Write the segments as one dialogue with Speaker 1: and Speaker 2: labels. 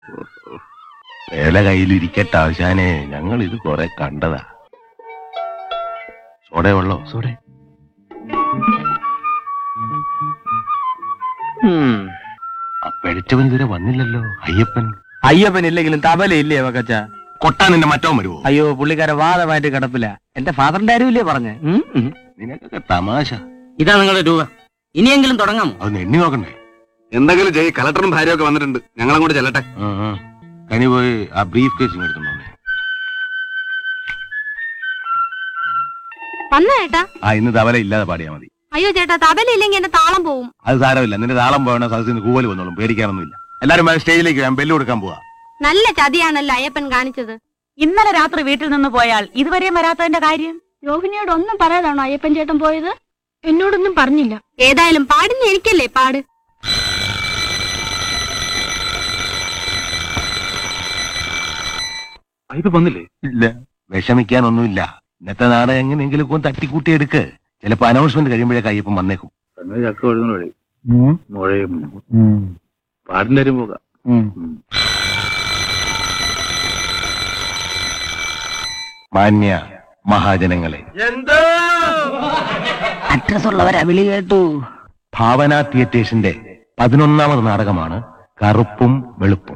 Speaker 1: വേല കയ്യിലിരിക്കട്ടെ ആശാനെ ഞങ്ങൾ ഇത് കുറെ കണ്ടതാ സോടെ വെള്ളോ സോടെ പെഴിച്ചവൻ ഇതുവരെ വന്നില്ലല്ലോ അയ്യപ്പൻ
Speaker 2: അയ്യപ്പൻ ഇല്ലെങ്കിലും തബല ഇല്ലേ വക്കച്ച
Speaker 1: കൊട്ടാൻ നിന്റെ മറ്റോ വരുവോ
Speaker 2: അയ്യോ പുള്ളിക്കാരെ വാദമായിട്ട് കിടപ്പില്ല എന്റെ ഫാദറിന്റെ ആരും ഇല്ലേ പറഞ്ഞേ
Speaker 1: നിനക്കൊക്കെ തമാശ
Speaker 3: ഇതാ നിങ്ങളുടെ രൂപ ഇനിയെങ്കിലും തുടങ്ങാമോ
Speaker 1: അത് എണ്ണി നോക്കണ്ടേ
Speaker 4: എന്തെങ്കിലും ചെയ്യ് കളക്ടറും ഭാര്യയൊക്കെ വന്നിട്ടുണ്ട് ഞങ്ങളങ്ങോട്ട് ചെല്ലട്ടെ
Speaker 1: ആ, ആ. കനി പോയി ആ ബ്രീഫ് കേസ് എടുത്തുണ്ടോ
Speaker 5: വന്ന ചേട്ടാ
Speaker 1: ആ ഇന്ന് തവല ഇല്ലാതെ പാടിയാ മതി
Speaker 5: അയ്യോ ചേട്ടാ തബല ഇല്ലെങ്കിൽ എന്റെ താളം പോവും
Speaker 1: അത് സാരമില്ല നിന്റെ താളം പോകണ സദസ്സിൽ നിന്ന് കൂവൽ വന്നോളും പേടിക്കാനൊന്നുമില്ല എല്ലാരും വേ- സ്റ്റേജിലേക്ക് ഞാൻ ബെല്ല് കൊടുക്കാൻ പോവാ
Speaker 5: നല്ല ചതിയാണല്ലോ അയ്യപ്പൻ കാണിച്ചത്
Speaker 6: ഇന്നലെ രാത്രി വീട്ടിൽ നിന്ന് പോയാൽ ഇതുവരെയും വരാത്തതിന്റെ കാര്യം
Speaker 5: രോഹിണിയോട് ഒന്നും പറയാതാണോ അയ്യപ്പൻ ചേട്ടൻ പോയത് എന്നോടൊന്നും പറഞ്ഞില്ല ഏതായാലും പാടുന്ന എനിക്കല്ലേ പാട്
Speaker 4: ഇത് വന്നില്ലേ
Speaker 1: ഇല്ല വിഷമിക്കാനൊന്നുമില്ല ഇന്നത്തെ നാട് എങ്ങനെയെങ്കിലും ഒന്ന് തട്ടിക്കൂട്ടി എടുക്ക് ചിലപ്പോ അനൗൺസ്മെന്റ് കഴിയുമ്പോഴേ കയ്യപ്പം വന്നേക്കും
Speaker 4: ചക്ക ഒഴുകുന്ന വഴി മുഴയും പാടിന്റെ അരും പോകാം
Speaker 1: മാന്യ മഹാജനങ്ങളെ
Speaker 6: അഡ്രസ് ഉള്ളവരാ വിളി കേട്ടു
Speaker 1: ഭാവന തിയേറ്റേഴ്സിന്റെ പതിനൊന്നാമത് നാടകമാണ് കറുപ്പും വെളുപ്പും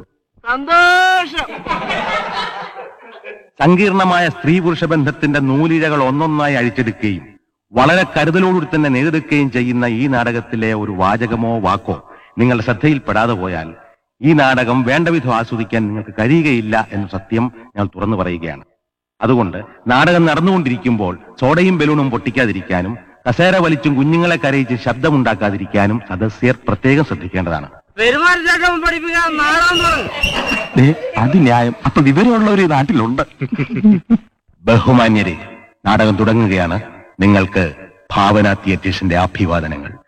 Speaker 1: സങ്കീർണമായ സ്ത്രീ പുരുഷ ബന്ധത്തിന്റെ നൂലിഴകൾ ഒന്നൊന്നായി അഴിച്ചെടുക്കുകയും വളരെ കരുതലോടുകൂടി തന്നെ നേടിയെടുക്കുകയും ചെയ്യുന്ന ഈ നാടകത്തിലെ ഒരു വാചകമോ വാക്കോ നിങ്ങളുടെ ശ്രദ്ധയിൽപ്പെടാതെ പോയാൽ ഈ നാടകം വേണ്ടവിധം ആസ്വദിക്കാൻ നിങ്ങൾക്ക് കഴിയുകയില്ല എന്ന സത്യം ഞാൻ തുറന്നു പറയുകയാണ് അതുകൊണ്ട് നാടകം നടന്നുകൊണ്ടിരിക്കുമ്പോൾ സോഡയും ബലൂണും പൊട്ടിക്കാതിരിക്കാനും കസേര വലിച്ചും കുഞ്ഞുങ്ങളെ കരയിച്ച് ശബ്ദമുണ്ടാക്കാതിരിക്കാനും സദസ്യർ പ്രത്യേകം ശ്രദ്ധിക്കേണ്ടതാണ്
Speaker 3: പെരുമാറ്റച്ചട്ടം പഠിപ്പിക്കാൻ നാളാൻ തുടങ്ങി
Speaker 1: അത് ന്യായം അപ്പൊ വിവരമുള്ളവർ ഈ നാട്ടിലുണ്ട് ബഹുമാന്യരെ നാടകം തുടങ്ങുകയാണ് നിങ്ങൾക്ക് ഭാവന തിയേറ്റേഴ്സിന്റെ അഭിവാദനങ്ങൾ